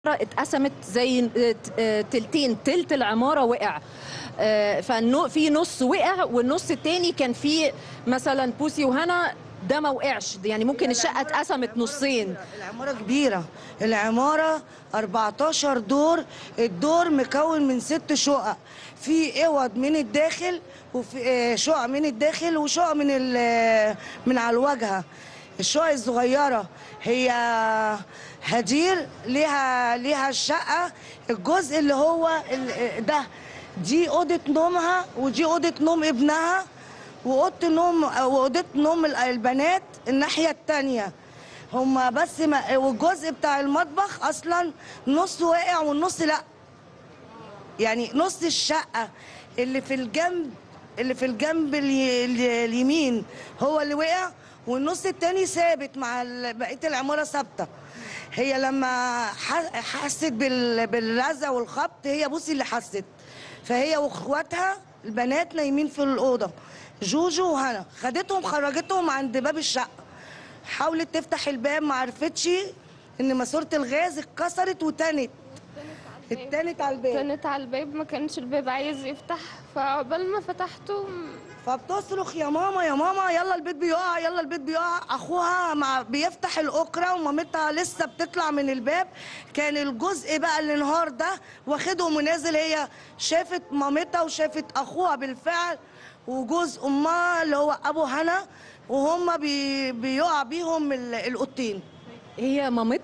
اتقسمت زي ت- تلتين تلت العمارة وقع ففي نص وقع والنص التاني كان فيه مثلا بوسي وهنا ده ما وقعش يعني ممكن الشقة اتقسمت نصين العمارة كبيرة العمارة 14 دور الدور مكون من ست شقق في اوض من الداخل وفي آه، شقق من الداخل وشقق من ال- من على الواجهة الشقق الصغيرة هي هدير ليها ليها الشقة الجزء اللي هو ال- ده دي أوضة نومها ودي أوضة نوم ابنها وأوضة نوم وأوضة نوم البنات الناحية التانية هما بس ما والجزء بتاع المطبخ اصلا نص واقع والنص لا يعني نص الشقه اللي في الجنب اللي في الجنب الي- الي- اليمين هو اللي وقع والنص التاني ثابت مع ال- بقيه العماره ثابته هي لما ح- حست بال- بالرزع والخبط هي بصي اللي حست فهي واخواتها البنات نايمين في الاوضه جوجو وهنا خدتهم خرجتهم عند باب الشقه حاولت تفتح الباب ما عرفتش ان ماسوره الغاز اتكسرت وتنت اتنت على الباب كانت على الباب ما كانش الباب عايز يفتح فعقبال ما فتحته فبتصرخ يا ماما يا ماما يلا البيت بيقع يلا البيت بيقع اخوها مع بيفتح الاكره ومامتها لسه بتطلع من الباب كان الجزء بقى اللي انهار ده واخدهم ونازل هي شافت مامتها وشافت اخوها بالفعل وجوز امها اللي هو ابو هنا وهم بي بيقع بيهم ال- الاوضتين هي مامتها